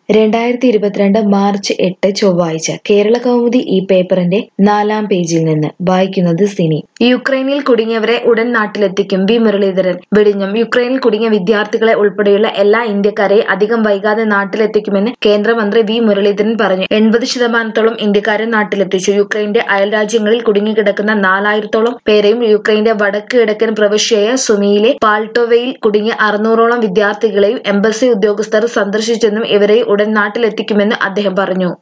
രണ്ടായിരത്തി ഇരുപത്തിരണ്ട് മാർച്ച് എട്ട് ചൊവ്വാഴ്ച കേരള കൗമുദി ഈ പേപ്പറിന്റെ നാലാം പേജിൽ നിന്ന് വായിക്കുന്നത് സിനി യുക്രൈനിൽ കുടുങ്ങിയവരെ ഉടൻ നാട്ടിലെത്തിക്കും വി മുരളീധരൻ വെടിഞ്ഞം യുക്രൈനിൽ കുടുങ്ങിയ വിദ്യാർത്ഥികളെ ഉൾപ്പെടെയുള്ള എല്ലാ ഇന്ത്യക്കാരെയും അധികം വൈകാതെ നാട്ടിലെത്തിക്കുമെന്ന് കേന്ദ്രമന്ത്രി വി മുരളീധരൻ പറഞ്ഞു എൺപത് ശതമാനത്തോളം ഇന്ത്യക്കാരെ നാട്ടിലെത്തിച്ചു യുക്രൈന്റെ അയൽരാജ്യങ്ങളിൽ കുടുങ്ങിക്കിടക്കുന്ന നാലായിരത്തോളം പേരെയും യുക്രൈന്റെ വടക്ക് കിഴക്കൻ പ്രവിശ്യയായ സുമിയിലെ പാൾട്ടോവയിൽ കുടുങ്ങിയ അറുന്നൂറോളം വിദ്യാർത്ഥികളെയും എംബസി ഉദ്യോഗസ്ഥർ സന്ദർശിച്ചെന്നും ഇവരെ ഉടൻ നാട്ടിലെത്തിക്കുമെന്ന് അദ്ദേഹം പറഞ്ഞു